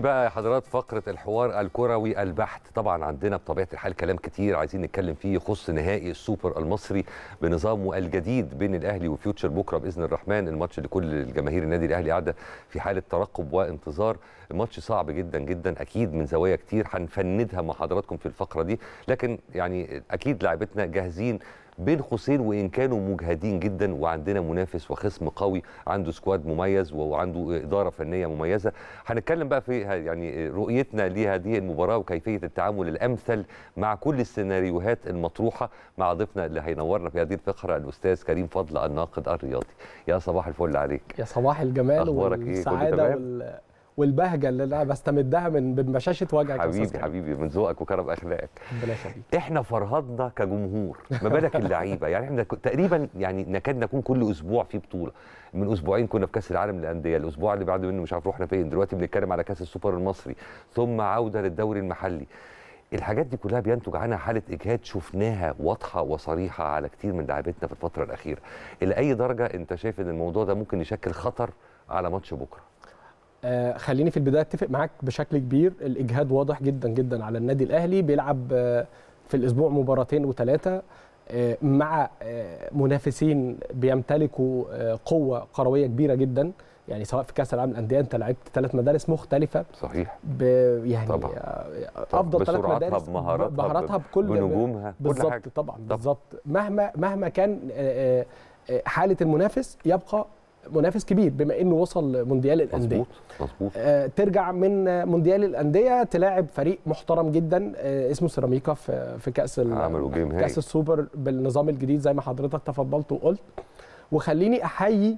بقى يا حضرات فقرة الحوار الكروي البحت طبعا عندنا بطبيعة الحال كلام كتير عايزين نتكلم فيه يخص نهائي السوبر المصري بنظامه الجديد بين الأهلي وفيوتشر بكرة بإذن الرحمن الماتش اللي كل الجماهير النادي الأهلي قاعدة في حالة ترقب وانتظار الماتش صعب جدا جدا أكيد من زوايا كتير هنفندها مع حضراتكم في الفقرة دي لكن يعني أكيد لاعبتنا جاهزين بين قوسين وان كانوا مجهدين جدا وعندنا منافس وخصم قوي عنده سكواد مميز وعنده اداره فنيه مميزه هنتكلم بقى في يعني رؤيتنا لهذه المباراه وكيفيه التعامل الامثل مع كل السيناريوهات المطروحه مع ضيفنا اللي هينورنا في هذه الفقره الاستاذ كريم فضل الناقد الرياضي يا صباح الفل عليك يا صباح الجمال أخبارك إيه؟ كله والسعاده تمام؟ وال... والبهجه اللي انا بستمدها من من بشاشه وجهك يا أستاذ حبيبي كريم. حبيبي من ذوقك وكرم اخلاقك ربنا يخليك احنا فرهضنا كجمهور ما بالك اللعيبه يعني احنا ك- تقريبا يعني نكاد نكون كل اسبوع في بطوله من اسبوعين كنا في كاس العالم للانديه الاسبوع اللي بعده منه مش عارف رحنا فين دلوقتي بنتكلم على كاس السوبر المصري ثم عوده للدوري المحلي الحاجات دي كلها بينتج عنها حاله اجهاد شفناها واضحه وصريحه على كتير من لاعبتنا في الفتره الاخيره الى اي درجه انت شايف ان الموضوع ده ممكن يشكل خطر على ماتش بكره آه خليني في البدايه اتفق معاك بشكل كبير الاجهاد واضح جدا جدا على النادي الاهلي بيلعب آه في الاسبوع مباراتين وثلاثه آه مع آه منافسين بيمتلكوا آه قوه كرويه كبيره جدا يعني سواء في كاس العالم للانديه انت لعبت ثلاث مدارس مختلفه صحيح ب يعني طبعاً. آه، افضل ثلاث بسرعتها مدارس بمهاراتها بمهاراتها بكل بنجومها كل بالظبط حاجه طبعا بالظبط مهما مهما كان آه، آه، حاله المنافس يبقى منافس كبير بما انه وصل مونديال الانديه مظبوط مظبوط آه، ترجع من آه، مونديال الانديه تلاعب فريق محترم جدا آه، اسمه سيراميكا في في كاس ال- عملوا جيم هايل كاس السوبر بالنظام الجديد زي ما حضرتك تفضلت وقلت وخليني احيي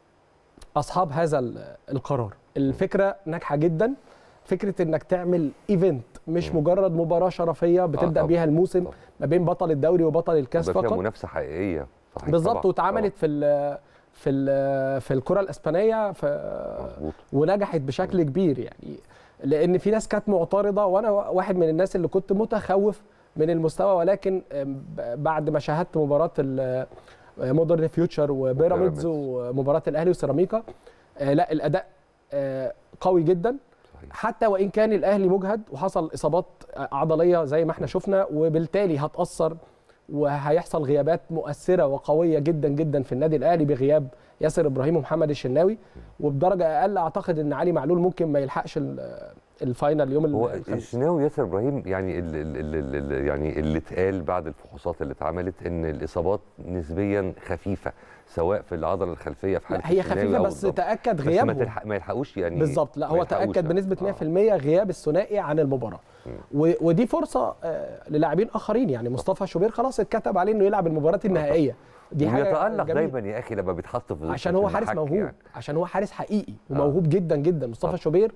اصحاب هذا ال- القرار الفكره ناجحه جدا فكره انك تعمل ايفنت مش مم. مجرد مباراه شرفيه بتبدا طبعاً. بيها الموسم طبعاً. ما بين بطل الدوري وبطل الكاس يبقى فيها فقط منافسه حقيقيه صحيح بالظبط طبعاً، واتعملت في ال في ال في الكره الاسبانيه في طبعاً، مظبوط ونجحت بشكل كبير يعني لان في ناس كانت معترضه وانا واحد من الناس اللي كنت متخوف من المستوى ولكن آم، ب- بعد ما شاهدت مباراه ال- مودرن فيوتشر وبيراميدز. وبيراميدز ومباراه الاهلي وسيراميكا آه، لا الاداء آه، قوي جدا صحيح حتى وان كان الاهلي مجهد وحصل اصابات عضليه زي ما احنا شفنا وبالتالي هتاثر وهيحصل غيابات مؤثره وقويه جدا جدا في النادي الاهلي بغياب ياسر ابراهيم ومحمد الشناوي وبدرجه اقل اعتقد ان علي معلول ممكن ما يلحقش ال- الفاينل يوم هو الخميس الشناوي ياسر ابراهيم يعني ال ال ال ال يعني اللي اتقال بعد الفحوصات اللي اتعملت ان الاصابات نسبيا خفيفه سواء في العضله الخلفيه في حاله لا، هي الشناوي خفيفه أو بس الضم. تاكد بس ما, غيابه تلحق ما يلحقوش يعني بالظبط لا ما هو يلحقوش تاكد يعني. بنسبه آه. 100% غياب الثنائي عن المباراه و- ودي فرصه آه، للاعبين اخرين يعني مصطفى شوبير خلاص اتكتب عليه انه يلعب المباراه النهائيه دي حاجه وبيتالق جميلة. دايما يا اخي لما بيتحط في عشان في هو حارس المحك موهوب يعني. عشان هو حارس حقيقي وموهوب جدا جدا مصطفى طبعا. شوبير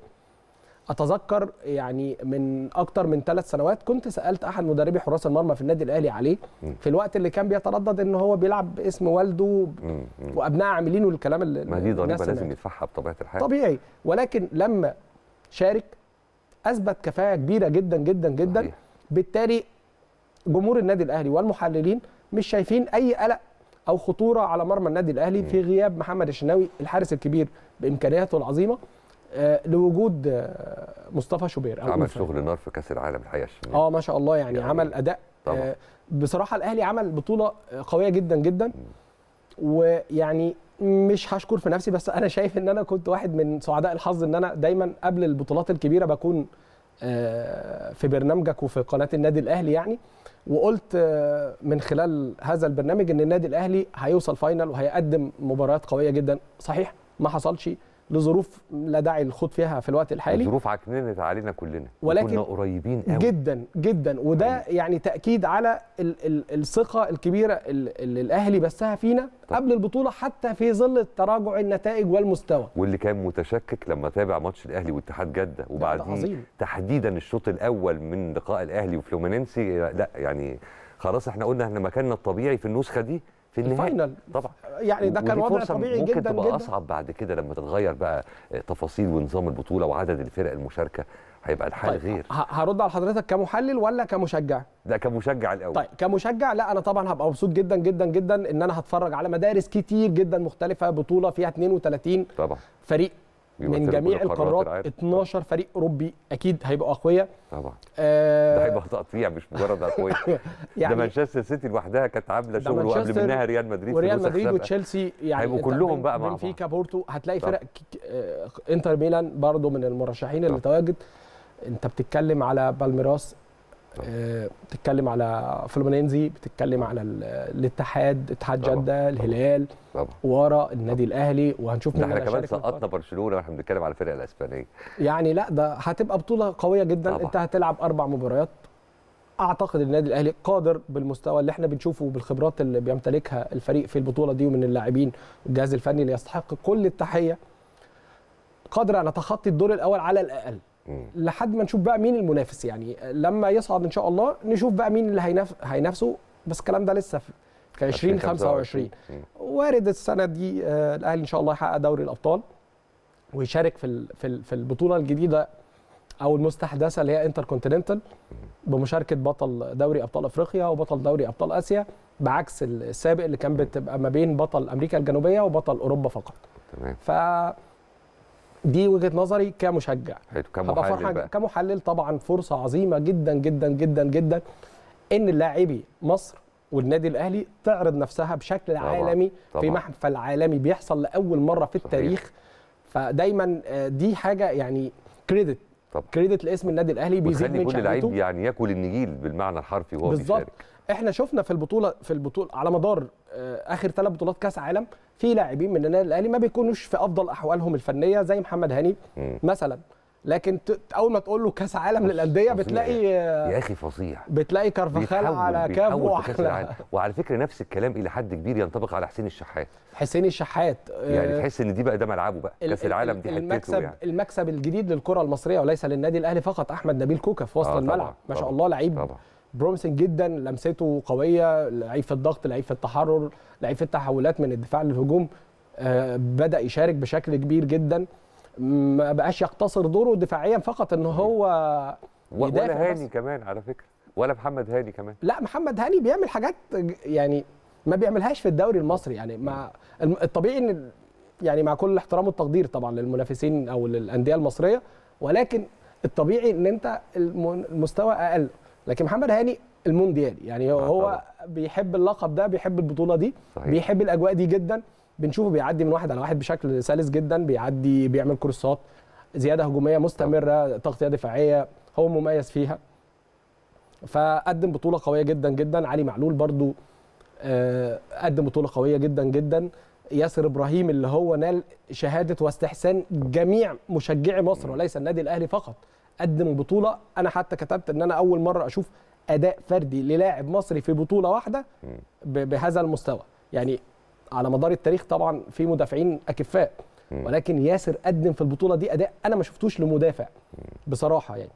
اتذكر يعني من اكتر من ثلاث سنوات كنت سالت احد مدربي حراس المرمى في النادي الاهلي عليه مم. في الوقت اللي كان بيتردد ان هو بيلعب باسم والده مم، مم. وابناء عاملين والكلام اللي ما دي ضريبه الناس لازم سمعتها. يدفعها بطبيعه الحال طبيعي ولكن لما شارك اثبت كفاءه كبيره جدا جدا جدا صحيح. بالتالي جمهور النادي الاهلي والمحللين مش شايفين اي قلق او خطوره على مرمى النادي الاهلي في غياب محمد الشناوي الحارس الكبير بامكانياته العظيمه آه، لوجود آه، مصطفى شوبير أو عمل أوفا. شغل نار في كاس العالم الحقيقه الشناوي. اه ما شاء الله يعني, يعني عمل اداء طبعا. آه، بصراحه الاهلي عمل بطوله آه، قويه جدا جدا ويعني مش هشكر في نفسي بس انا شايف ان انا كنت واحد من سعداء الحظ ان انا دايما قبل البطولات الكبيره بكون آه، في برنامجك وفي قناه النادي الاهلي يعني وقلت آه، من خلال هذا البرنامج ان النادي الاهلي هيوصل فاينل وهيقدم مباريات قويه جدا صحيح ما حصلش لظروف لا داعي للخوض فيها في الوقت الحالي الظروف عكننت علينا كلنا ولكن كنا قريبين قوي جدا جدا وده يعني تاكيد على ال ال الثقه الكبيره ال- اللي الاهلي بثها فينا طب. قبل البطوله حتى في ظل تراجع النتائج والمستوى واللي كان متشكك لما تابع ماتش الاهلي واتحاد جده وبعدين عظيم. تحديدا الشوط الاول من لقاء الاهلي وفلومينينسي لا يعني خلاص احنا قلنا احنا مكاننا الطبيعي في النسخه دي في النهائي الفاينل طبعا يعني ده كان ودي وضع فرصة طبيعي ممكن جدا تبقى جدا اصعب بعد كده لما تتغير بقى تفاصيل ونظام البطوله وعدد الفرق المشاركه هيبقى الحال طيب غير ه- هرد على حضرتك كمحلل ولا كمشجع ده كمشجع الاول طيب كمشجع لا انا طبعا هبقى مبسوط جدا جدا جدا ان انا هتفرج على مدارس كتير جدا مختلفه بطوله فيها 32 طبعا فريق بيمثلوا من كل جميع قارات القارات العالم. 12 فريق اوروبي اكيد هيبقوا اقوياء طبعا آه، ده هيبقى تقطيع مش مجرد اقوياء ده يعني مانشستر سيتي لوحدها كانت عامله ده شغل وقبل مانشستر منها ريال مدريد في وريال نسخ مدريد سابقة. وتشيلسي يعني هيبقوا أنت كلهم بن- بقى مع بنفيكا بورتو هتلاقي طبعا. فرق ك- ك- آه، انتر ميلان برضو من المرشحين اللي طبعا. تواجد انت بتتكلم على بالميراس طبعا. آه، بتتكلم على فلومينينزي بتتكلم على ال- الاتحاد اتحاد طبعا. جده الهلال طبعا ورا النادي الاهلي وهنشوف ده مين احنا اللي كمان هيشارك من سقطنا برشلونه واحنا بنتكلم على الفرقه الاسبانيه يعني لا ده هتبقى بطوله قويه جدا طبعا. انت هتلعب اربع مباريات اعتقد النادي الاهلي قادر بالمستوى اللي احنا بنشوفه بالخبرات اللي بيمتلكها الفريق في البطوله دي ومن اللاعبين والجهاز الفني اللي يستحق كل التحيه قادر ان اتخطي الدور الاول على الاقل مم. لحد ما نشوف بقى مين المنافس يعني لما يصعد ان شاء الله نشوف بقى مين اللي هيناف... هينافسه بس الكلام ده لسه في في 2025 مم. وارد السنه دي آه، الاهلي ان شاء الله يحقق دوري الابطال ويشارك في ال- في ال- في البطوله الجديده او المستحدثه اللي هي انتر كونتيننتال بمشاركه بطل دوري ابطال افريقيا وبطل دوري ابطال اسيا بعكس السابق اللي كان بتبقى ما بين بطل امريكا الجنوبيه وبطل اوروبا فقط تمام ف دي وجهه نظري كمشجع حلو كم هبقى محلل فرحان بقى كمحلل طبعا فرصه عظيمه جدا جدا جدا جدا ان اللاعبي مصر والنادي الاهلي تعرض نفسها بشكل طبعاً، عالمي في طبعاً. محفل عالمي بيحصل لاول مره في صحيح. التاريخ فدايما آه، دي حاجه يعني كريدت طبعا كريدت لاسم النادي الاهلي بيزيد وتخلي من كل لعيب شهرته يعني ياكل النجيل بالمعنى الحرفي وهو بالظبط بيشارك احنا شفنا في البطوله في البطوله على مدار آه، اخر ثلاث بطولات كاس عالم في لاعبين من النادي الاهلي ما بيكونوش في افضل احوالهم الفنيه زي محمد هاني مم. مثلا لكن ت- اول ما تقول له كاس عالم للانديه فظيع. بتلاقي يا اخي فظيع بتلاقي كارفاخال بيتحول على بيتحول كافو في كاس على العالم وعلى فكره نفس الكلام الى حد كبير ينطبق على حسين الشحات حسين الشحات يعني آه، تحس ان دي بقى ده ملعبه بقى ال- كاس ال- العالم دي حتته المكسب يعني المكسب الجديد للكره المصريه وليس للنادي الاهلي فقط احمد نبيل كوكا في وسط آه، طبعاً، الملعب ما شاء طبعاً، الله لعيب طبعا بروميسنج جدا لمسته قويه لعيب في الضغط لعيب في التحرر لعيب في التحولات من الدفاع للهجوم آه، بدا يشارك بشكل كبير جدا ما بقاش يقتصر دوره دفاعيا فقط ان هو و- يدافع ولا بس. هاني كمان على فكره ولا محمد هاني كمان لا محمد هاني بيعمل حاجات يعني ما بيعملهاش في الدوري المصري يعني مع الم- الطبيعي ان يعني مع كل الاحترام والتقدير طبعا للمنافسين او للانديه المصريه ولكن الطبيعي ان انت الم- المستوى اقل لكن محمد هاني المونديال يعني هو, آه هو طبعاً. بيحب اللقب ده بيحب البطوله دي صحيح. بيحب الاجواء دي جدا بنشوفه بيعدي من واحد على واحد بشكل سلس جدا بيعدي بيعمل كورسات زياده هجوميه مستمره تغطيه دفاعيه هو مميز فيها فقدم بطوله قويه جدا جدا علي معلول برضو آه، قدم بطوله قويه جدا جدا ياسر ابراهيم اللي هو نال شهاده واستحسان جميع مشجعي مصر وليس النادي الاهلي فقط قدم بطوله انا حتى كتبت ان انا اول مره اشوف اداء فردي للاعب مصري في بطوله واحده ب- بهذا المستوى يعني على مدار التاريخ طبعا في مدافعين اكفاء مم. ولكن ياسر قدم في البطوله دي اداء انا ما شفتوش لمدافع بصراحه يعني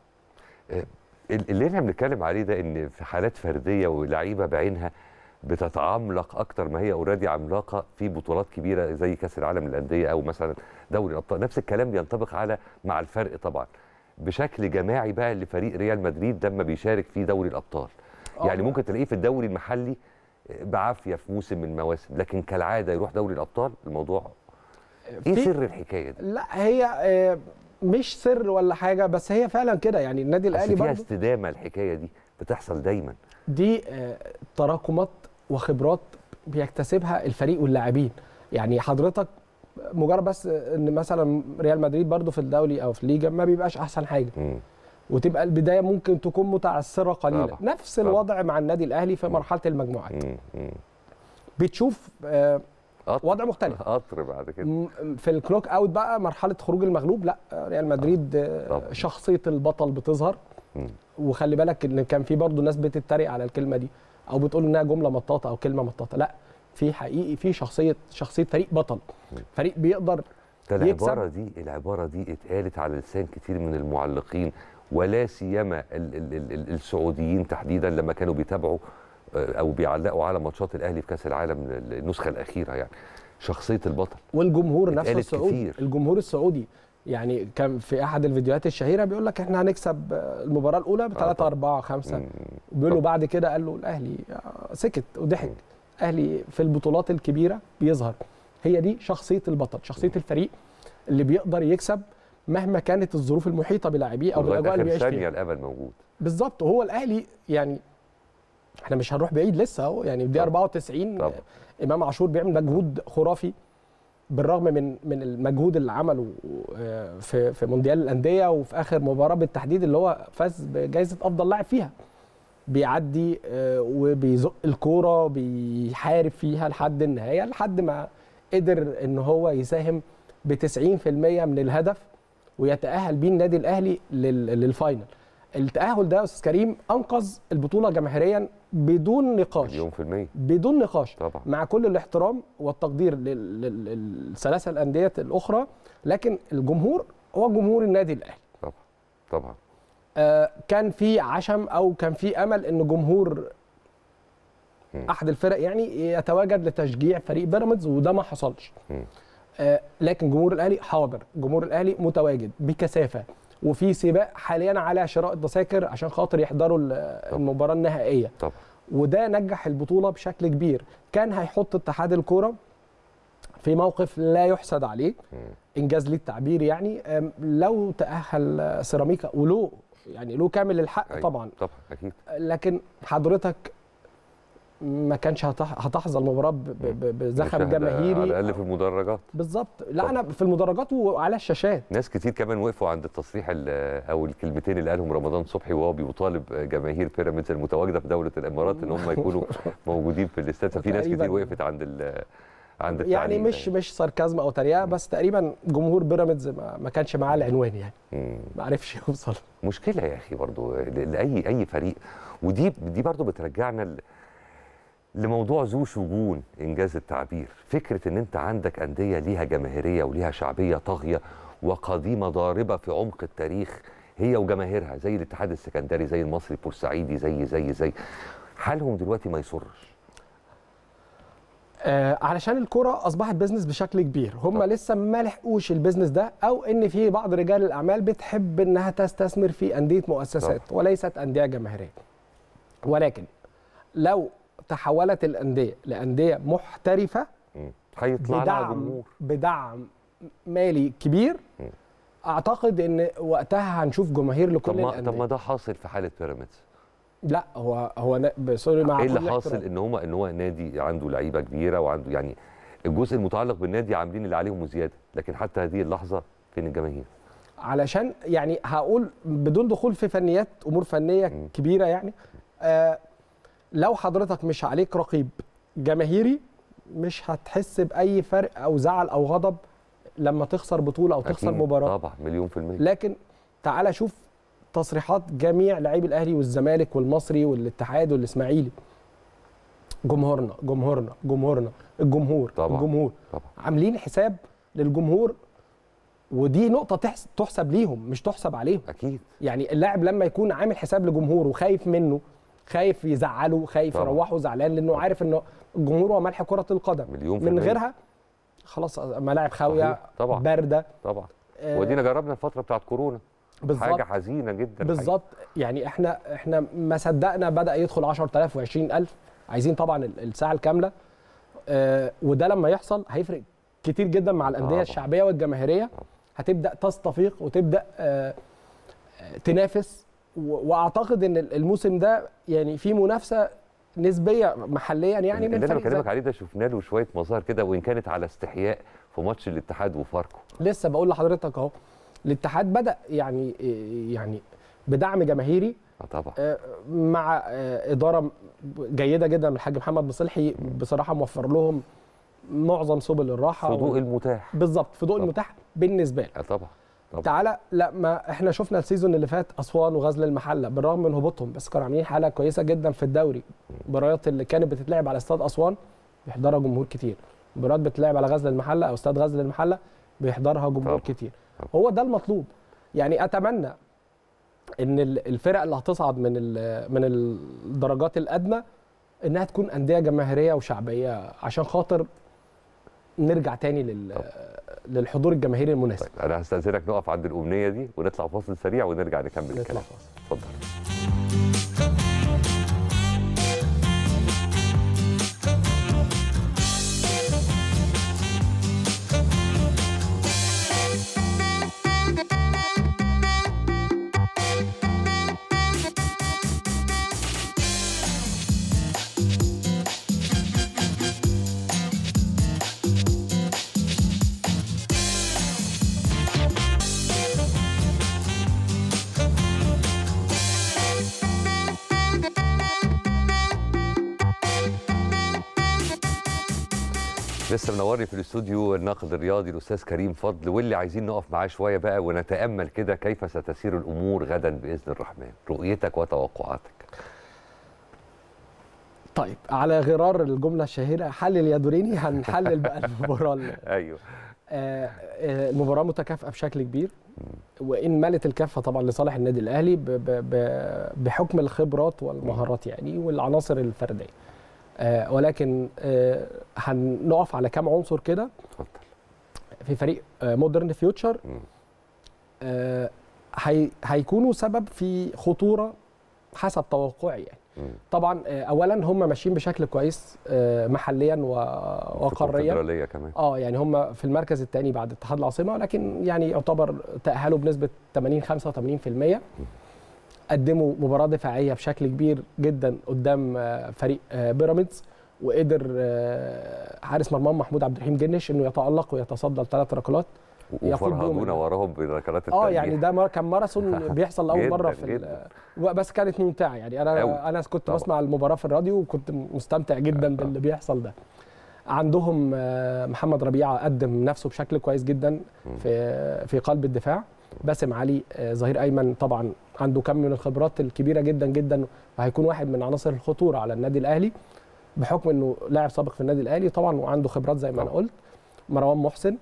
ال- اللي احنا بنتكلم عليه ده ان في حالات فرديه ولعيبه بعينها بتتعملق اكتر ما هي اوريدي عملاقه في بطولات كبيره زي كاس العالم للانديه او مثلا دوري الابطال نفس الكلام بينطبق على مع الفرق طبعا بشكل جماعي بقى لفريق ريال مدريد لما بيشارك في دوري الابطال آه. يعني ممكن تلاقيه في الدوري المحلي بعافيه في موسم من المواسم لكن كالعاده يروح دوري الابطال الموضوع ايه في- سر الحكايه دي لا هي آه، مش سر ولا حاجه بس هي فعلا كده يعني النادي اصل الاهلي فيها برضه استدامه الحكايه دي بتحصل دايما دي آه، تراكمات وخبرات بيكتسبها الفريق واللاعبين يعني حضرتك مجرد بس ان مثلا ريال مدريد برضه في الدوري او في الليجا ما بيبقاش احسن حاجه مم. وتبقى البدايه ممكن تكون متعثره قليلا طبعا. نفس طبعا. الوضع مع النادي الاهلي في مرحله المجموعات مم. مم. بتشوف آه، قطر وضع مختلف قطر بعد كده م- في الكلوك اوت بقى مرحله خروج المغلوب لا ريال مدريد آه، طبعا. شخصيه البطل بتظهر مم. وخلي بالك ان كان في برضه ناس بتتريق على الكلمه دي او بتقول انها جمله مطاطه او كلمه مطاطه لا في حقيقي في شخصيه شخصيه فريق بطل فريق بيقدر ده يكسب. العباره دي العباره دي اتقالت على لسان كتير من المعلقين ولا سيما ال ال ال ال السعوديين تحديدا لما كانوا بيتابعوا آه، او بيعلقوا على ماتشات الاهلي في كاس العالم النسخه الاخيره يعني شخصيه البطل والجمهور نفسه اتقالت السعودي كتير. الجمهور السعودي يعني كان في احد الفيديوهات الشهيره بيقول لك احنا هنكسب المباراه الاولى ب 3 طبعا. 4 5 مم. بيقولوا بعد كده قال له الاهلي آه، سكت وضحك الاهلي في البطولات الكبيره بيظهر هي دي شخصيه البطل شخصيه الفريق اللي بيقدر يكسب مهما كانت الظروف المحيطه بلاعبيه او لغاية بالاجواء اللي آخر بيعيش ثانيه فيها الامل موجود بالظبط وهو الاهلي يعني احنا مش هنروح بعيد لسه اهو يعني دي طبعا. 94 طبعا. امام عاشور بيعمل مجهود خرافي بالرغم من من المجهود اللي عمله آه، في في مونديال الانديه وفي اخر مباراه بالتحديد اللي هو فاز بجائزه افضل لاعب فيها بيعدي آه، وبيزق الكوره بيحارب فيها لحد النهايه لحد ما قدر ان هو يساهم ب 90% من الهدف ويتاهل بيه النادي الاهلي لل- للفاينل التاهل ده يا استاذ كريم انقذ البطوله جماهيريا بدون نقاش مليون في المية بدون نقاش طبعا مع كل الاحترام والتقدير لل- لل- للثلاثه الانديه الاخرى لكن الجمهور هو جمهور النادي الاهلي طبعا طبعا آه، كان في عشم او كان في امل ان جمهور مم. احد الفرق يعني يتواجد لتشجيع فريق بيراميدز وده ما حصلش مم. آه، لكن جمهور الاهلي حاضر جمهور الاهلي متواجد بكثافه وفي سباق حاليا على شراء التذاكر عشان خاطر يحضروا ال- المباراه النهائيه طبعا وده نجح البطوله بشكل كبير كان هيحط اتحاد الكوره في موقف لا يحسد عليه مم. انجاز لي التعبير يعني أم، لو تاهل آه، سيراميكا وله يعني له كامل الحق أيوة. طبعا طبعا اكيد لكن حضرتك ما كانش هتح- هتحظى المباراه ب- ب- ب- بزخم مشاهدة على جماهيري الاقل في المدرجات بالظبط لا طبعا. انا في المدرجات وعلى الشاشات ناس كتير كمان وقفوا عند التصريح ال- او الكلمتين اللي قالهم رمضان صبحي وهو بيطالب جماهير بيراميدز المتواجده في دوله الامارات ان هم يكونوا موجودين في الاستاد ففي ناس كتير تقريباً. وقفت عند ال عند يعني التعليق مش مش ساركازم او تريقه بس تقريبا جمهور بيراميدز ما ما كانش معاه العنوان يعني مم. ما عرفش يوصل مشكله يا اخي برضو ل- لاي اي فريق ودي دي برضو بترجعنا ل- لموضوع ذو شجون انجاز التعبير فكره ان انت عندك انديه ليها جماهيريه وليها شعبيه طاغيه وقديمه ضاربه في عمق التاريخ هي وجماهيرها زي الاتحاد السكندري زي المصري البورسعيدي زي زي زي حالهم دلوقتي ما يسرش آه علشان الكرة أصبحت بيزنس بشكل كبير هم طبعا. لسه ما لحقوش البيزنس ده أو إن في بعض رجال الأعمال بتحب إنها تستثمر في أندية مؤسسات وليست أندية جماهيرية ولكن لو تحولت الأندية لأندية محترفة مم. هيطلع لها بدعم جمهور بدعم مالي كبير مم. أعتقد إن وقتها هنشوف جماهير طب لكل ما طب ما الأندية ده حاصل في حاله بيراميدز لا هو هو نا- سوري مع ايه كل اللي حاصل الاحترام. ان هو ان هو نادي عنده لعيبه كبيره وعنده يعني الجزء المتعلق بالنادي عاملين اللي عليهم وزياده لكن حتى هذه اللحظه فين الجماهير علشان يعني هقول بدون دخول في فنيات امور فنيه مم. كبيره يعني آه لو حضرتك مش عليك رقيب جماهيري مش هتحس باي فرق او زعل او غضب لما تخسر بطوله او تخسر أكيد. مباراه طبعا مليون في المية لكن تعالى شوف تصريحات جميع لاعبي الاهلي والزمالك والمصري والاتحاد والاسماعيلي جمهورنا جمهورنا جمهورنا الجمهور طبعا. الجمهور طبعا عاملين حساب للجمهور ودي نقطه تحس- تحسب ليهم مش تحسب عليهم اكيد يعني اللاعب لما يكون عامل حساب لجمهوره وخايف منه خايف يزعله خايف طبعا. يروحه زعلان لانه عارف انه الجمهور هو ملح كره القدم مليون في من المية. غيرها خلاص ملاعب خاويه صحيح. طبعا. بارده طبعا آه، ودينا جربنا الفتره بتاعت كورونا بالظبط حاجه حزينه جدا بالظبط يعني احنا احنا ما صدقنا بدا يدخل 10000 و20000 عايزين طبعا ال- الساعه الكامله آه وده لما يحصل هيفرق كتير جدا مع الانديه طبعا. الشعبيه والجماهيريه هتبدا تستفيق وتبدا آه آه، تنافس و- واعتقد ان الموسم ده يعني في منافسه نسبيه محليا يعني من اللي انا فريق بكلمك زي- عليه ده شفنا له شويه مظاهر كده وان كانت على استحياء في ماتش الاتحاد وفاركو لسه بقول لحضرتك اهو الاتحاد بدا يعني يعني بدعم جماهيري اه طبعا آه، مع آه، اداره جيده جدا من الحاج محمد مصلحي بصراحه موفر لهم معظم سبل الراحه في ضوء و- المتاح بالظبط في ضوء طبعا. المتاح بالنسبه لك اه طبعا طبعا تعالى لا ما احنا شفنا السيزون اللي فات اسوان وغزل المحله بالرغم من هبوطهم بس كانوا عاملين حاله كويسه جدا في الدوري المباريات اللي كانت بتتلعب على استاد اسوان بيحضرها جمهور كتير مباريات بتتلعب على غزل المحله او استاد غزل المحله بيحضرها جمهور طبعا. كتير طبعا. هو ده المطلوب يعني اتمنى ان ال- الفرق اللي هتصعد من ال- من الدرجات الادنى انها تكون انديه جماهيريه وشعبيه عشان خاطر نرجع تاني لل للحضور الجماهيري المناسب طيب انا هستاذنك نقف عند الامنيه دي ونطلع فاصل سريع ونرجع نكمل نطلع الكلام فاصل. اتفضل لسه منورني في الاستوديو الناقد الرياضي الاستاذ كريم فضل واللي عايزين نقف معاه شويه بقى ونتامل كده كيف ستسير الامور غدا باذن الرحمن رؤيتك وتوقعاتك طيب على غرار الجمله الشهيره حلل يا دوريني هنحلل بقى المباراه ايوه آه، آه، المباراه متكافئه بشكل كبير وان مالت الكفه طبعا لصالح النادي الاهلي ب- ب- ب- بحكم الخبرات والمهارات يعني والعناصر الفرديه آه، ولكن آه، هنقف على كام عنصر كده اتفضل في فريق مودرن فيوتشر مم. هيكونوا سبب في خطوره حسب توقعي يعني مم. طبعا آه، اولا هم ماشيين بشكل كويس آه، محليا و- في وقاريا الكونفدرالية كمان اه يعني هم في المركز الثاني بعد اتحاد العاصمه ولكن يعني يعتبر تاهلوا بنسبه 80 85% قدموا مباراه دفاعيه بشكل كبير جدا قدام آه، فريق آه، بيراميدز وقدر آه، حارس مرماهم محمود عبد الرحيم جنش انه يتالق ويتصدى لثلاث ركلات يفوت بيهم وفرهدونا ال- وراهم بركلات اه الترجيح يعني ده مر- كان ماراثون بيحصل لاول جداً، مره في ال- جداً. بس كانت ممتعه يعني أوي. انا انا كنت طبعاً. بسمع المباراه في الراديو وكنت مستمتع جدا باللي بيحصل ده عندهم آه، محمد ربيعه قدم نفسه بشكل كويس جدا في في قلب الدفاع باسم علي آه، ظهير ايمن طبعا عنده كم من الخبرات الكبيره جدا جدا وهيكون واحد من عناصر الخطوره على النادي الاهلي بحكم انه لاعب سابق في النادي الاهلي طبعا وعنده خبرات زي ما انا طبعاً. قلت مروان محسن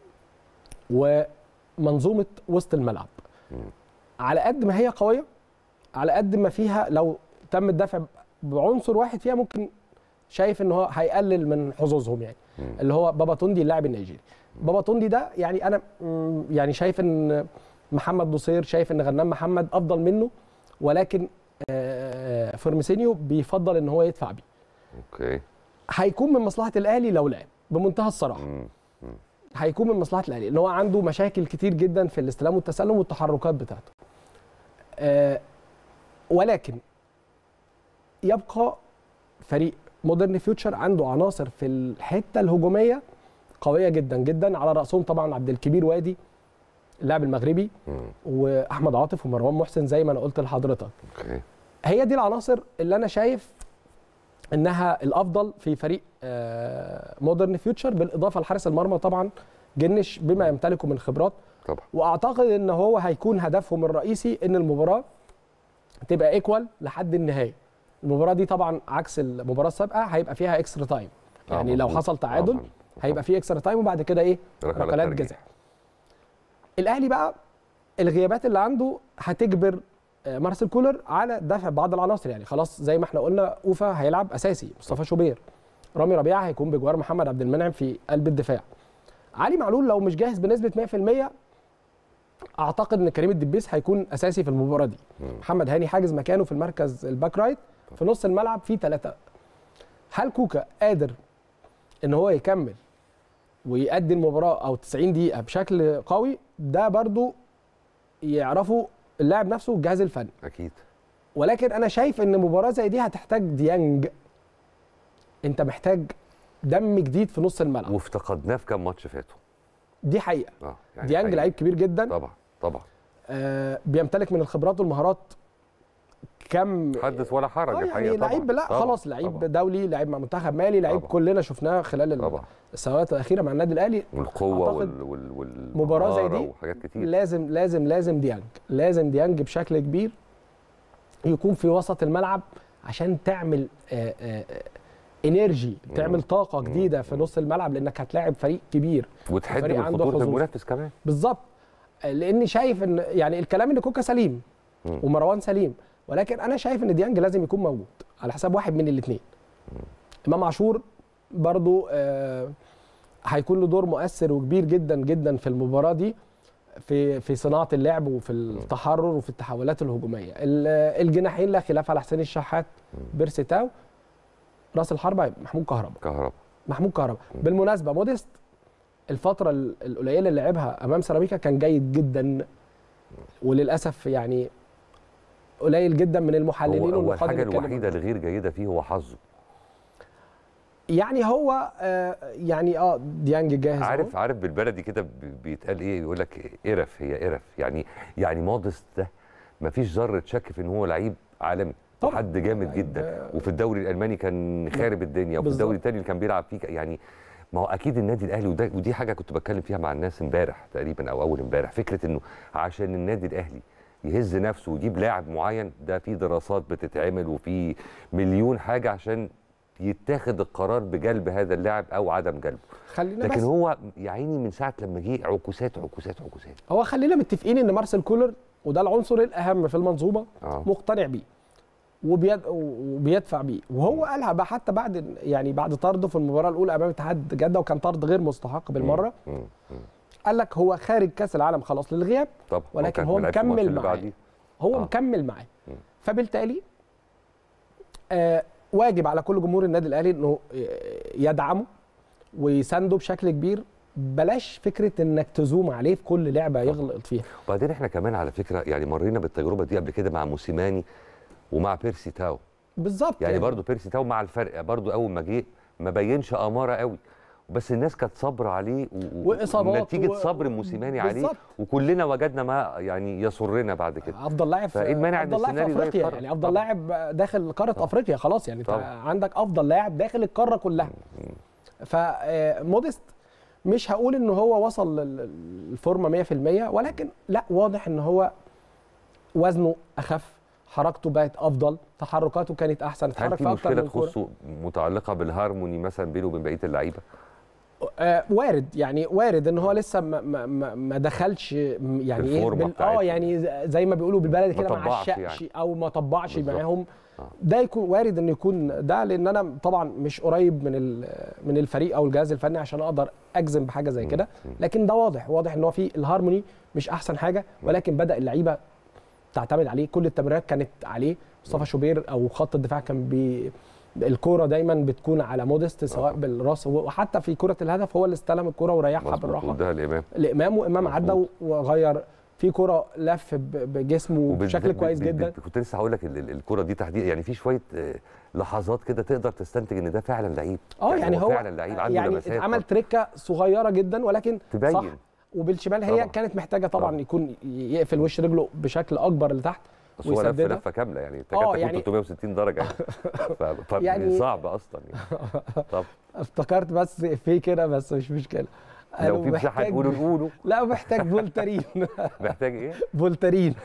ومنظومه وسط الملعب مم. على قد ما هي قويه على قد ما فيها لو تم الدفع بعنصر واحد فيها ممكن شايف ان هو هيقلل من حظوظهم يعني مم. اللي هو بابا توندي اللاعب النيجيري بابا توندي ده يعني انا مم، يعني شايف ان محمد نصير شايف ان غنام محمد افضل منه ولكن آه، فيرميسينيو بيفضل ان هو يدفع بيه اوكي هيكون من مصلحه الاهلي لو لعب بمنتهى الصراحه مم. هيكون من مصلحه الاهلي ان هو عنده مشاكل كتير جدا في الاستلام والتسلم والتحركات بتاعته آه ولكن يبقى فريق مودرن فيوتشر عنده عناصر في الحته الهجوميه قويه جدا جدا على راسهم طبعا عبد الكبير وادي اللاعب المغربي مم. واحمد عاطف ومروان محسن زي ما انا قلت لحضرتك اوكي هي دي العناصر اللي انا شايف انها الافضل في فريق مودرن فيوتشر بالاضافه لحارس المرمى طبعا جنش بما يمتلكه من خبرات طبعا واعتقد ان هو هيكون هدفهم الرئيسي ان المباراه تبقى ايكوال لحد النهايه المباراه دي طبعا عكس المباراه السابقه هيبقى فيها اكسترا تايم آه، يعني لو مظبوط. حصل تعادل طبعاً. هيبقى فيه اكسترا تايم وبعد كده ايه ركلات ركلات ترجيح. جزاء الاهلي بقى الغيابات اللي عنده هتجبر آه، مارسيل كولر على دفع بعض العناصر يعني خلاص زي ما احنا قلنا اوفا هيلعب اساسي مصطفى شوبير رامي ربيعه هيكون بجوار محمد عبد المنعم في قلب الدفاع علي معلول لو مش جاهز بنسبه 100% اعتقد ان كريم الدبيس هيكون اساسي في المباراه دي مم. محمد هاني حاجز مكانه في المركز الباك رايت في نص الملعب في ثلاثه هل كوكا قادر ان هو يكمل ويأدي المباراه او 90 دقيقه بشكل قوي ده برضو يعرفوا اللاعب نفسه والجهاز الفني اكيد ولكن انا شايف ان مباراه زي دي هتحتاج ديانج انت محتاج دم جديد في نص الملعب وافتقدناه في كام ماتش فاتوا دي حقيقه اه ديانج حقيقي. لعيب كبير جدا طبعا طبعا آه بيمتلك من الخبرات والمهارات كم حدث ولا حرج آه الحقيقه يعني طبعا لعيب لا طبعاً. خلاص لعيب طبعاً. دولي لعيب مع منتخب مالي لعيب طبعاً. كلنا شفناه خلال ال- طبعا السنوات الاخيره مع النادي الاهلي والقوه أعتقد وال وال وال مباراة زي والمهارة دي وحاجات كتير لازم لازم لازم ديانج لازم ديانج بشكل كبير يكون في وسط الملعب عشان تعمل آه، آه، آه، انرجي تعمل طاقه جديده في نص الملعب لانك هتلاعب فريق كبير وتحد فريق من عنده خطوره حظوظ. المنافس كمان بالظبط آه، لاني شايف ان يعني الكلام ان كوكا سليم مم. ومروان سليم ولكن انا شايف ان ديانج لازم يكون موجود على حساب واحد من الاثنين امام عاشور برضو آه، هيكون له دور مؤثر وكبير جدا جدا في المباراه دي في في صناعه اللعب وفي التحرر وفي التحولات الهجوميه ال- الجناحين لا خلاف على حسين الشحات بيرسي تاو راس الحربه هيبقى محمود كهربا كهرباء محمود كهربا بالمناسبه موديست الفتره ال- القليله اللي لعبها امام سيراميكا كان جيد جدا وللاسف يعني قليل جدا من المحللين هو, هو والنقاد الحاجه اللي اتكلموا الوحيده الغير جيده فيه هو حظه يعني هو آه يعني اه ديانج جاهز أهو. عارف عارف بالبلدي كده بي- بيتقال ايه يقول لك قرف هي قرف يعني يعني مودست ده ما فيش ذره شك في ان هو لعيب عالمي طبعاً. حد جامد لعيب، جدا وفي الدوري الالماني كان خارب الدنيا وفي بالظبط. الدوري الثاني اللي كان بيلعب فيه ك- يعني ما هو اكيد النادي الاهلي وده ودي حاجه كنت بتكلم فيها مع الناس امبارح تقريبا او اول امبارح فكره انه عشان النادي الاهلي يهز نفسه ويجيب لاعب معين ده في دراسات بتتعمل وفي مليون حاجه عشان يتاخد القرار بجلب هذا اللاعب او عدم جلبه خلينا لكن بس هو يا عيني من ساعه لما جه عكوسات عكوسات عكوسات هو خلينا متفقين ان مارسيل كولر وده العنصر الاهم في المنظومه اه مقتنع بيه وبيد وبيدفع بيه وهو قالها بقى حتى بعد يعني بعد طرده في المباراه الاولى امام اتحاد جده وكان طرد غير مستحق بالمره مم. مم. قال لك هو خارج كاس العالم خلاص للغياب طبعا ولكن كان هو ما لعبش الماتش مكمل اللي معاه. بعديه. هو آه. آه. مكمل معاه مم. فبالتالي آه واجب على كل جمهور النادي الاهلي انه آه، يدعمه ويسانده بشكل كبير بلاش فكره انك تزوم عليه في كل لعبه يغلط فيها وبعدين احنا كمان على فكره يعني مرينا بالتجربه دي قبل كده مع موسيماني ومع بيرسي تاو بالظبط يعني برضو بيرسي تاو مع الفرق برضو اول ما جه ما بينش اماره قوي بس الناس كانت صابره عليه و... و- وإصابات نتيجه و- صبر موسيماني عليه بالظبط. وكلنا وجدنا ما يعني يسرنا بعد كده افضل لاعب في فإيه المانع إن افضل لاعب في السيناريو ده افريقيا يتكرر؟ يعني افضل طبعاً. لاعب داخل قاره افريقيا خلاص يعني انت طبعاً. عندك افضل لاعب داخل القاره كلها فموديست مش هقول ان هو وصل للفورمه 100% ولكن لا واضح ان هو وزنه اخف حركته بقت افضل تحركاته كانت احسن هل اتحرك في في اكتر مشكله من كوره تخصه متعلقه بالهارموني مثلا بينه وبين بقيه اللعيبه آه وارد يعني وارد ان هو لسه ما, ما, ما, ما دخلش م- يعني ايه الفورمة بال- بتاعتهم. اه يعني ز- زي ما بيقولوا بالبلدي ما كده ما طبعش عشقش يعني. او ما طبعش بالظبط. معاهم آه. ده يكون وارد انه يكون ده لان انا طبعا مش قريب من ال- من الفريق او الجهاز الفني عشان اقدر اجزم بحاجه زي كده لكن ده واضح واضح ان هو في الهارموني مش احسن حاجه ولكن بدا اللعيبه تعتمد عليه كل التمريرات كانت عليه مصطفى شوبير او خط الدفاع كان بي الكوره دايما بتكون على موديست سواء بالراس وحتى في كره الهدف هو اللي استلم الكوره وريحها مظبوط بالراحه وده الامام الامام وامام عدى مظبوط. وغير في كره لف ب- بجسمه وبال- بشكل بال- كويس بال- جدا بال- كنت لسه هقول لك ال- ال- الكره دي تحديدا يعني في شويه آه، لحظات كده تقدر تستنتج ان ده فعلا لعيب اه يعني هو فعلا لعيب عنده يعني لمسات اتعمل تريكه صغيره جدا ولكن تبين. صح وبالشمال هي طبعاً. كانت محتاجه طبعا طبعاً. يكون يقفل وش رجله بشكل اكبر لتحت بس هو لف ويسددها. لفه كامله يعني تكاد آه، تكون يعني- 360 درجه يعني ف... ف... يعني- يعني صعب اصلا يعني طب افتكرت بس في كده بس مش مشكله لو قالوا في مساحه محتاج- تقولوا نقوله لا محتاج فولترين محتاج ايه؟ فولترين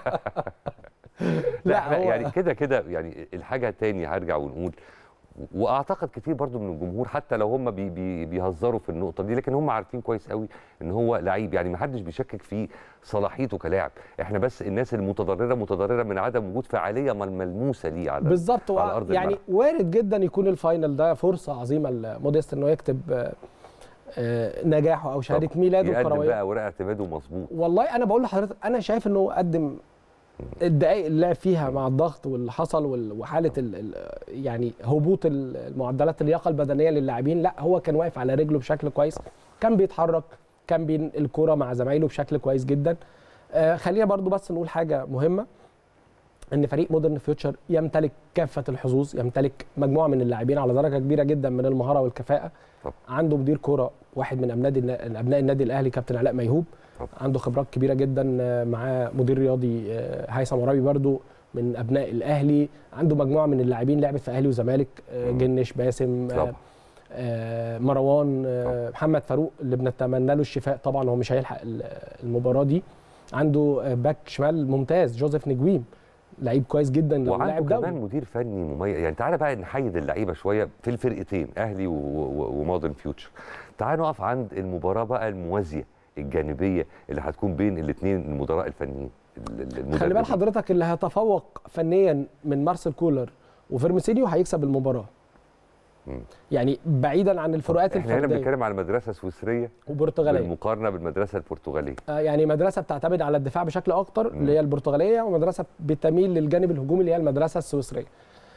لا, لا احنا هو يعني كده كده يعني الحاجه تاني هرجع ونقول واعتقد كتير برضو من الجمهور حتى لو هم بي بي بيهزروا في النقطه دي لكن هم عارفين كويس قوي ان هو لعيب يعني ما حدش بيشكك في صلاحيته كلاعب احنا بس الناس المتضرره متضرره من عدم وجود فعاليه مل- ملموسه ليه على بالظبط على و- أرض يعني الملعب. وارد جدا يكون الفاينل ده فرصه عظيمه لموديست انه يكتب آه، آه، نجاحه او شهاده طب ميلاده يقدم الكرويه بقى اوراق اعتماده مظبوط والله انا بقول لحضرتك انا شايف انه قدم الدقائق اللي لعب فيها مع الضغط واللي حصل وال- وحاله ال ال يعني هبوط ال- المعدلات اللياقه البدنيه للاعبين لا هو كان واقف على رجله بشكل كويس كان بيتحرك كان بينقل الكوره مع زمايله بشكل كويس جدا آه خلينا برضو بس نقول حاجه مهمه ان فريق مودرن فيوتشر يمتلك كافه الحظوظ يمتلك مجموعه من اللاعبين على درجه كبيره جدا من المهاره والكفاءه طب. عنده مدير كوره واحد من ابناء النا- ابناء النادي الاهلي كابتن علاء ميهوب طب. عنده خبرات كبيره جدا آه، معاه مدير رياضي آه، هيثم عرابي برضو من ابناء الاهلي عنده مجموعه من اللاعبين لعبت في اهلي وزمالك آه، مم. جنش باسم آه، طبعا آه، مروان آه، محمد فاروق اللي بنتمنى له الشفاء طبعا هو مش هيلحق ال- المباراه دي عنده آه، باك شمال ممتاز جوزيف نجويم لعيب كويس جدا لو وعنده لاعب كمان دولي مدير فني مميز يعني تعالى بقى نحيد اللعيبه شويه في الفرقتين اهلي و- و- ومودرن فيوتشر تعالى نقف عند المباراه بقى الموازيه الجانبيه اللي هتكون بين الاثنين المدراء الفنيين ال- ال- خلي بال المدربين. حضرتك اللي هيتفوق فنيا من مارسيل كولر وفيرميسينيو هيكسب المباراه مم. يعني بعيدا عن الفروقات احنا هنا الفرديه بنتكلم على المدرسه السويسريه وبرتغاليه بالمقارنه بالمدرسه البرتغاليه آه، يعني مدرسه بتعتمد على الدفاع بشكل اكتر اللي هي البرتغاليه ومدرسه بتميل للجانب الهجومي اللي هي المدرسه السويسريه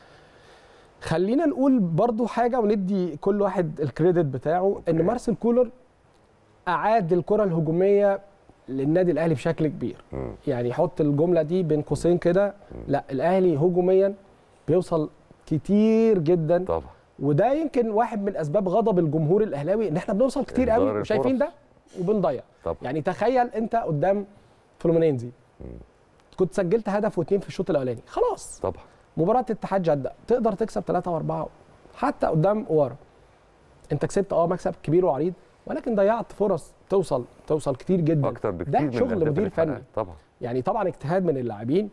خلينا نقول برضو حاجه وندي كل واحد الكريدت بتاعه ان أوكي. مارسيل كولر اعاد الكره الهجوميه للنادي الاهلي بشكل كبير مم. يعني حط الجمله دي بين قوسين كده لا الاهلي هجوميا بيوصل كتير جدا طبعا وده يمكن واحد من اسباب غضب الجمهور الاهلاوي ان احنا بنوصل كتير إهدار قوي وشايفين الفرص. ده وبنضيع طبعا يعني تخيل انت قدام فلومينينزي كنت سجلت هدف واثنين في الشوط الاولاني خلاص طبعا مباراه اتحاد جده تقدر تكسب ثلاثة واربعة حتى قدام اوارا انت كسبت اه مكسب كبير وعريض ولكن ضيعت فرص توصل توصل كتير جدا اكتر بكتير ده من شغل الأهداف مدير اللي اتحققت. فني. طبعا يعني طبعا اجتهاد من اللاعبين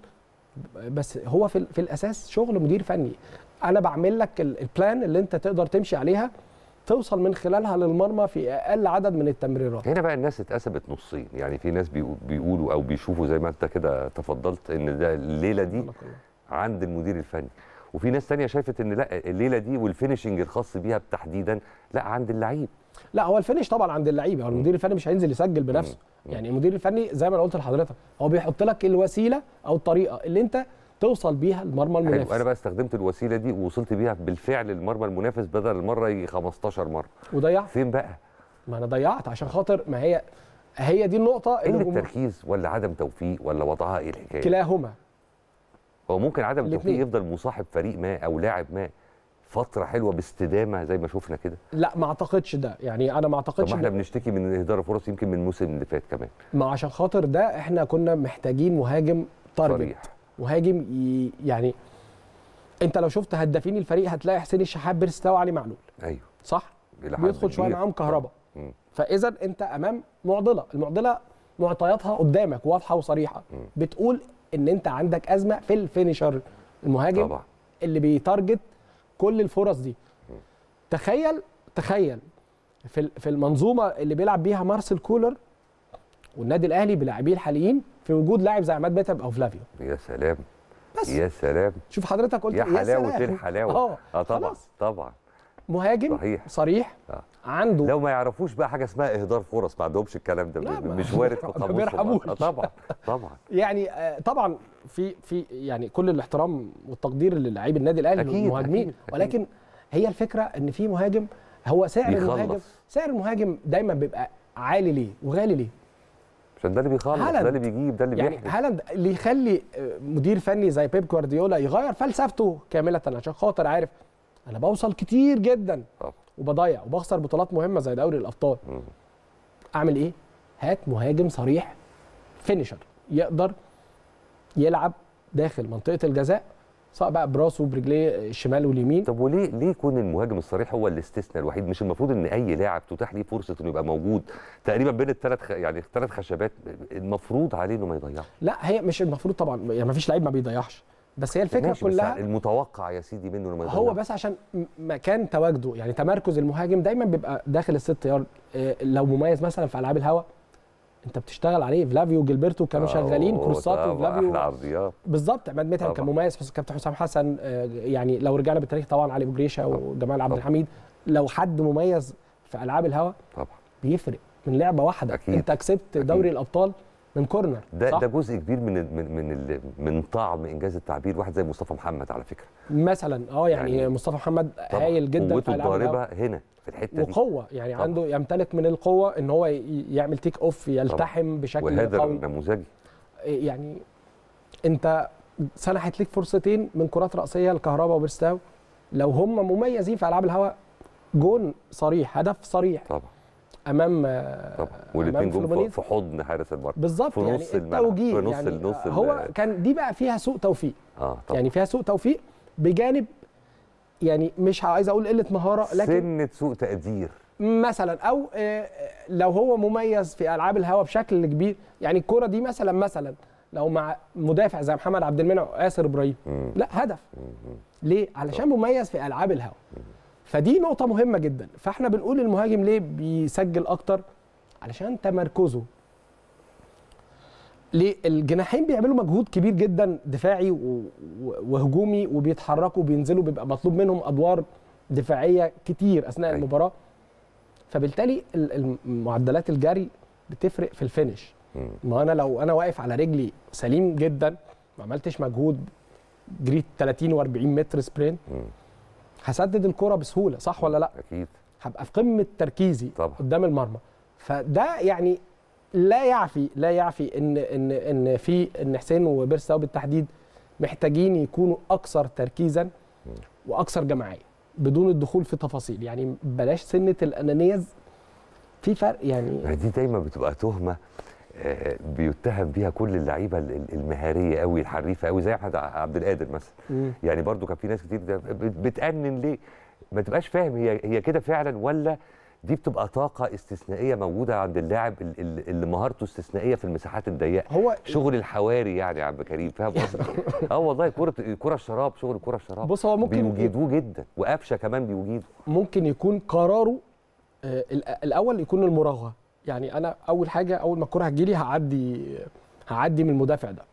بس هو في, ال- في الاساس شغل مدير فني انا بعمل لك ال- البلان اللي انت تقدر تمشي عليها توصل من خلالها للمرمى في اقل عدد من التمريرات هنا بقى الناس اتقسمت نصين يعني في ناس بيقو- بيقولوا او بيشوفوا زي ما انت كده تفضلت ان ده الليله دي عند المدير الفني وفي ناس تانية شايفت ان لا الليله دي والفينشنج الخاص بيها تحديدا لا عند اللعيب لا هو الفينش طبعا عند اللعيبه هو المدير الفني مش هينزل يسجل بنفسه مم. يعني المدير الفني زي ما انا قلت لحضرتك هو بيحط لك الوسيله او الطريقه اللي انت توصل بيها المرمى حلو المنافس انا بقى استخدمت الوسيله دي ووصلت بيها بالفعل للمرمى المنافس بدل المره يجي 15 مره وضيعت فين بقى ما انا ضيعت عشان خاطر ما هي هي دي النقطه اللي قله الجمهور- تركيز ولا عدم توفيق ولا وضعها ايه الحكايه كلاهما هو ممكن عدم التوفيق الاتنين. يفضل مصاحب فريق ما او لاعب ما فتره حلوه باستدامه زي ما شفنا كده لا ما اعتقدش ده يعني انا ما طب اعتقدش ما احنا إن- بنشتكي من اهدار الفرص يمكن من الموسم اللي فات كمان ما عشان خاطر ده احنا كنا محتاجين مهاجم تارجت صريح مهاجم ي... يعني انت لو شفت هدافين الفريق هتلاقي حسين الشحات بيرستاو وعلي معلول ايوه صح إلى حد بيدخل شويه كبير. معاهم كهرباء مم. فاذا انت امام معضله المعضله معطياتها قدامك واضحه وصريحه مم. بتقول ان انت عندك ازمه في الفينيشر المهاجم طبعا اللي بيتارجت كل الفرص دي تخيل تخيل في ال- في المنظومه اللي بيلعب بيها مارسيل كولر والنادي الاهلي بلاعبيه الحاليين في وجود لاعب زي عماد متعب او فلافيو يا سلام بس يا سلام شوف حضرتك قلت يا حلاوه سلام. الحلاوه اه اه طبعا خلاص. طبعا مهاجم صحيح. صريح آه. عنده لو ما يعرفوش بقى حاجه اسمها اهدار فرص ما عندهمش الكلام ده لا، ما- مش وارد في ما قاموسهم بيرحموش. آه، طبعا طبعا يعني آه، طبعا في في يعني كل الاحترام والتقدير للاعيب النادي الاهلي أكيد، والمهاجمين أكيد، أكيد. ولكن هي الفكره ان في مهاجم هو سعر بيخلص. المهاجم سعر المهاجم دايما بيبقى عالي ليه وغالي ليه عشان ده اللي بيخلص هالاند. ده اللي بيجيب ده اللي يعني بيحرق هالاند اللي يخلي آه، مدير فني زي بيب جوارديولا يغير فلسفته كامله عشان خاطر عارف انا بوصل كتير جدا طبعا. وبضيع وبخسر بطولات مهمه زي دوري الابطال مم. اعمل ايه هات مهاجم صريح فينيشر يقدر يلعب داخل منطقه الجزاء سواء بقى براسه برجليه الشمال واليمين طب وليه ليه يكون المهاجم الصريح هو الاستثناء الوحيد مش المفروض ان اي لاعب تتاح ليه فرصه انه يبقى موجود تقريبا بين الثلاث خ... يعني الثلاث خشبات المفروض عليه انه ما يضيعش لا هي مش المفروض طبعا يعني ما فيش لعيب ما بيضيعش بس هي الفكره ماشي، بس كلها المتوقع يا سيدي منه انه ما يضيعش هو بس عشان م- مكان تواجده يعني تمركز المهاجم دايما بيبقى داخل الست يارد إيه، لو مميز مثلا في العاب الهواء انت بتشتغل عليه فلافيو وجilberto كانوا آه، شغالين كروسات طبعا، وفلافيو احلى عرضيات بالظبط عماد متعب كان طبعا. مميز حس- كابتن حسام حسن آه، يعني لو رجعنا بالتاريخ طبعا علي بجريشه وجمال عبد طبعا. الحميد لو حد مميز في العاب الهواء طبعا بيفرق من لعبه واحده أكيد. انت كسبت أكيد. دوري الابطال من كورنر ده صح؟ ده جزء كبير من ال- من من ال- من طعم انجاز التعبير واحد زي مصطفى محمد على فكره مثلا اه يعني, يعني يعني مصطفى محمد طبعاً. هايل جدا قوته في العاب الهواء الضاربه هنا في الحته دي وقوه يعني طبعاً. عنده يمتلك من القوه ان هو ي- يعمل تيك اوف يلتحم بشكل وهدر قوي نموذجي يعني انت سنحت ليك فرصتين من كرات راسيه لكهرباء وبرستاو لو هم مميزين في العاب الهواء جون صريح هدف صريح طبعا امام طبعا والاثنين أمام جم في- فلومينيز. في حضن حارس المرمى بالظبط في يعني نص الملعب، التوجيه في نص يعني النص ال- هو كان دي بقى فيها سوء توفيق اه طبعا يعني فيها سوء توفيق بجانب يعني مش عايز اقول قله مهاره لكن سنه سوء تقدير مثلا او آه، لو هو مميز في العاب الهواء بشكل كبير يعني الكره دي مثلا مثلا لو مع مدافع زي محمد عبد المنعم وياسر ابراهيم مم. لا هدف ليه علشان مميز في العاب الهواء فدي نقطه مهمه جدا فاحنا بنقول المهاجم ليه بيسجل اكتر علشان تمركزه ليه الجناحين بيعملوا مجهود كبير جدا دفاعي و- و- وهجومي وبيتحركوا وبينزلوا بيبقى مطلوب منهم ادوار دفاعيه كتير اثناء أيوة. المباراه فبالتالي ال- ال- معدلات الجري بتفرق في الفينش مم. ما انا لو انا واقف على رجلي سليم جدا ما عملتش مجهود جريت 30 و40 متر سبرنت مم. هسدد الكرة بسهوله صح ولا لا اكيد هبقى في قمه تركيزي طبعا. قدام المرمى فده يعني لا يعفي لا يعفي ان ان ان في ان حسين وبيرستاو بالتحديد محتاجين يكونوا اكثر تركيزا واكثر جماعيه بدون الدخول في تفاصيل يعني بلاش سنه الانانيه في فرق يعني ما دي دايما بتبقى تهمه آه، بيتهم بيها كل اللعيبه ال- ال- المهاريه قوي الحريفه قوي زي احمد ع- عبد القادر مثلا مم. يعني برضو كان في ناس كتير ده بت- بتأنن ليه ما تبقاش فاهم هي هي كده فعلا ولا دي بتبقى طاقه استثنائيه موجوده عند اللاعب ال- ال- اللي مهارته استثنائيه في المساحات الضيقه هو شغل الحواري يعني يا عم كريم فاهم قصدي اه والله كره كره الشراب شغل كره الشراب بص هو ممكن بيوجدوه جدا وقفشه كمان بيوجده ممكن يكون قراره آه، الأ- الاول يكون المراوغه يعني انا اول حاجه اول ما الكره هتجيلي هعدي هعدي من المدافع ده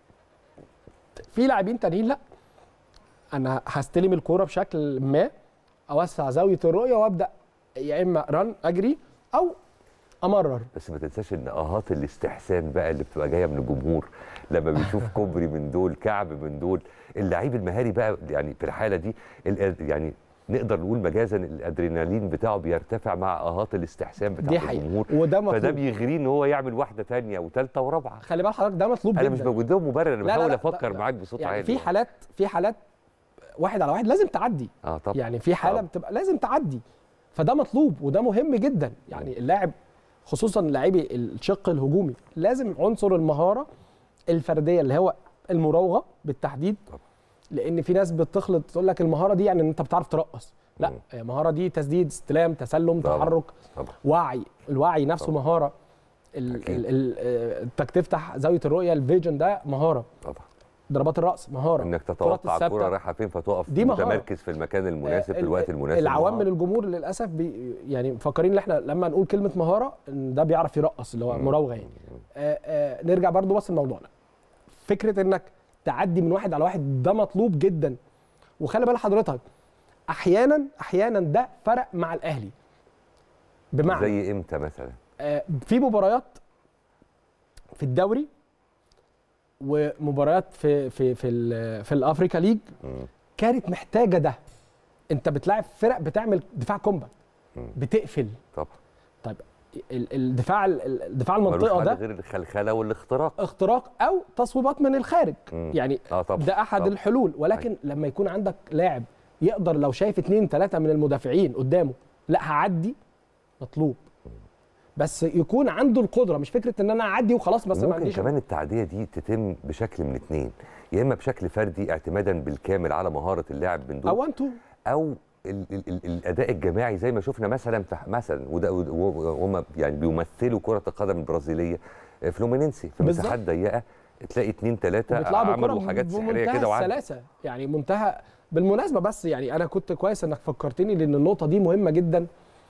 في لاعبين تانيين لا انا هستلم الكوره بشكل ما اوسع زاويه الرؤيه وابدا يا اما رن اجري او امرر بس ما تنساش ان اهات الاستحسان بقى اللي بتبقى جايه من الجمهور لما بيشوف كوبري من دول كعب من دول اللعيب المهاري بقى يعني في الحاله دي الأد- يعني نقدر نقول مجازا الادرينالين بتاعه بيرتفع مع اهات الاستحسان بتاع دي حقيقه الجمهور وده فده مطلوب بيغريه ان هو يعمل واحده تانية وثالثه ورابعه خلي بال حضرتك ده مطلوب انا جدا مش بوجد لهم مبرر انا لا، لا، بحاول لا، افكر ده- معاك بصوت يعني عالي في حالات في حالات واحد على واحد لازم تعدي اه طبعا يعني في حاله طبعا. بتبقى لازم تعدي فده مطلوب وده مهم جدا يعني اللاعب خصوصا لاعبي الشق الهجومي لازم عنصر المهاره الفرديه اللي هو المراوغه بالتحديد طبعا. لان في ناس بتخلط تقول لك المهاره دي يعني ان انت بتعرف ترقص لا مم. المهاره دي تسديد استلام تسلم طبعا. تحرك طبعا وعي الوعي نفسه طبعا. مهاره ال- أكيد. ال- ال- آه، انك تفتح زاويه الرؤيه الفيجن ده مهاره طبعا ضربات الراس مهاره انك الكرات تتوقع الثابتة. الكوره رايحه فين فتقف دي مهارة. متمركز في المكان المناسب في ال- الوقت المناسب العوام من مهارة. الجمهور للاسف بي يعني مفكرين ان احنا لما نقول كلمه مهاره ان ده بيعرف يرقص اللي هو مم. مراوغه يعني آه آه نرجع برضو بس لموضوعنا فكره انك تعدي من واحد على واحد ده مطلوب جدا وخلي بال حضرتك احيانا احيانا ده فرق مع الاهلي بمعنى زي امتى مثلا آه في مباريات في الدوري ومباريات في في في ال- في الافريكا ليج مم. كانت محتاجه ده انت بتلاعب فرق بتعمل دفاع كومبا مم. بتقفل طبعا طيب ال- الدفاع ال- الدفاع ملوش المنطقه حل ده غير الخلخله والاختراق اختراق او تصويبات من الخارج مم. يعني اه طبعا ده احد طبعا. الحلول ولكن لما يكون عندك لاعب يقدر لو شايف اتنين تلاته من المدافعين قدامه لا هعدي مطلوب بس يكون عنده القدره مش فكره ان انا اعدي وخلاص بس ما ممكن عنديش كمان التعديه دي تتم بشكل من اتنين يا اما بشكل فردي اعتمادا بالكامل على مهاره اللاعب من دول او انتوا او ال ال ال الاداء الجماعي زي ما شفنا مثلا في مثلا وده وهم يعني بيمثلوا كره القدم البرازيليه آه، فلومينينسي في بالظبط. مساحات ضيقه تلاقي اتنين تلاته بيطلعوا عملوا بالكرة حاجات سحريه بمنتهى كده وعدوا السلاسه يعني منتهى بالمناسبه بس يعني انا كنت كويس انك فكرتني لان النقطه دي مهمه جدا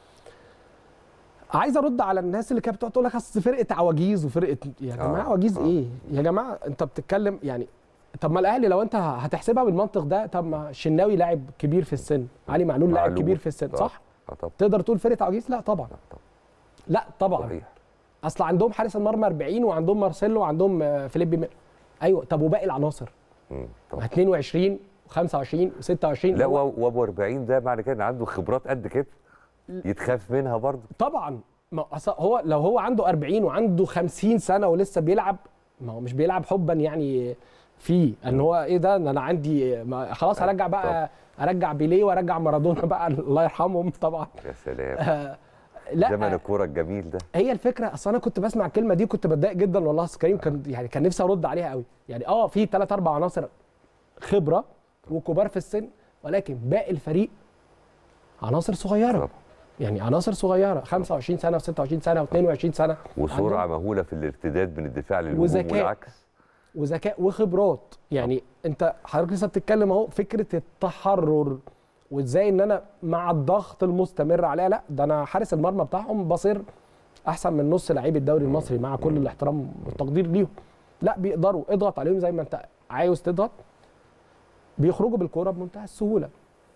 عايز ارد على الناس اللي كانت بتقعد تقول لك اصل فرقه عواجيز وفرقه يا آه، جماعه عواجيز آه. ايه يا جماعه انت بتتكلم يعني طب ما الاهلي لو انت هتحسبها بالمنطق ده طب ما الشناوي لاعب كبير في السن علي معلول لاعب معلول. كبير في السن آه. صح اه طبعا تقدر تقول فرقه عواجيز لا طبعا آه، طبعا لا طبعا صحيح اصل عندهم حارس المرمى 40 وعندهم مارسيلو وعندهم آه، فيليب مير ايوه طب وباقي العناصر مم، ما طبعا 22 و25 و26 لا وابو 40 ده معنى كده ان عنده خبرات قد كده يتخاف منها برضه طبعا ما أصل هو لو هو عنده 40 وعنده 50 سنه ولسه بيلعب ما هو مش بيلعب حبا يعني فيه ان هو ايه ده ان انا عندي ما خلاص هرجع بقى ارجع بيليه وارجع مارادونا بقى الله يرحمهم طبعا يا سلام آه، زمن لا الكوره الجميل ده هي الفكره اصل انا كنت بسمع الكلمه دي كنت بتضايق جدا والله أستاذ كريم كان يعني كان نفسي ارد عليها قوي يعني اه في ثلاث اربع عناصر خبره وكبار في السن ولكن باقي الفريق عناصر صغيره طبعا يعني عناصر صغيره 25 سنه و26 سنه و22 سنه وسرعه عندهم مهوله في الارتداد من الدفاع للهجوم وذكاء. والعكس وذكاء وخبرات يعني انت حضرتك لسه بتتكلم اهو فكره التحرر وازاي ان انا مع الضغط المستمر عليها لا ده انا حارس المرمى بتاعهم بصير احسن من نص لعيب الدوري المصري مع كل الاحترام والتقدير ليهم لا بيقدروا اضغط عليهم زي ما انت عاوز تضغط بيخرجوا بالكوره بمنتهى السهوله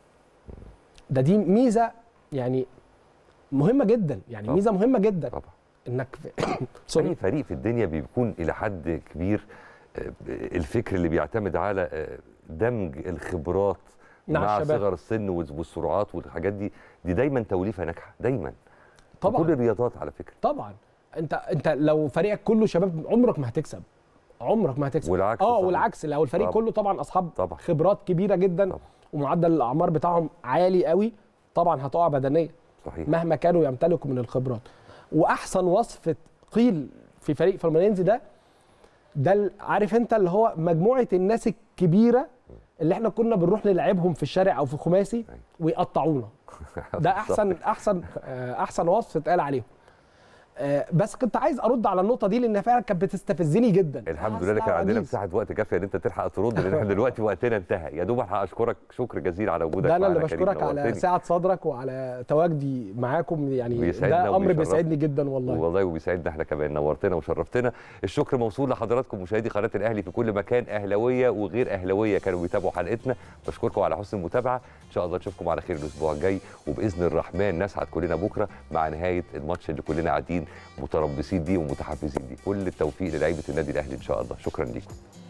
ده دي ميزه يعني مهمه جدا يعني طبعا. ميزه مهمه جدا طبعا انك في اي سوري فريق في الدنيا بيكون الى حد كبير آه، الفكر اللي بيعتمد على آه، دمج الخبرات مع مع الشباب. صغر السن والسرعات والحاجات دي دي دايما توليفه ناجحه دايما في طبعا كل الرياضات على فكره طبعا انت انت لو فريقك كله شباب عمرك ما هتكسب عمرك ما هتكسب والعكس اه صحيح. والعكس لو الفريق طبعا. كله طبعا اصحاب طبعا. خبرات كبيره جدا طبعا. ومعدل الاعمار بتاعهم عالي قوي طبعا هتقع بدنيا صحيح مهما كانوا يمتلكوا من الخبرات واحسن وصف قيل في فريق فلومينينزي ده ده ال- عارف انت اللي هو مجموعه الناس الكبيره اللي احنا كنا بنروح نلعبهم في الشارع او في خماسي أيوة. ويقطعونا ده احسن احسن آه، احسن وصف اتقال عليهم آه، بس كنت عايز ارد على النقطه دي لان فعلا كانت بتستفزني جدا الحمد لله كان عندنا مساحه وقت كافيه ان انت تلحق ترد لان احنا دلوقتي وقتنا انتهى يا دوب الحق اشكرك شكر جزيل على وجودك ده انا اللي معانا كريم، بشكرك على نورتني. سعه صدرك وعلى تواجدي معاكم يعني بيسعدنا ده امر وبيشرفنا. بيسعدني جدا والله والله وبيسعدنا احنا كمان نورتنا وشرفتنا الشكر موصول لحضراتكم مشاهدي قناه الاهلي في كل مكان اهلاويه وغير اهلاويه كانوا بيتابعوا حلقتنا بشكركم على حسن المتابعه ان شاء الله نشوفكم على خير الاسبوع الجاي وباذن الرحمن نسعد كلنا بكره مع نهايه الماتش اللي كلنا قاعدين متربصين بيه ومتحفزين بيه كل التوفيق للعيبه النادي الاهلي ان شاء الله شكرا لكم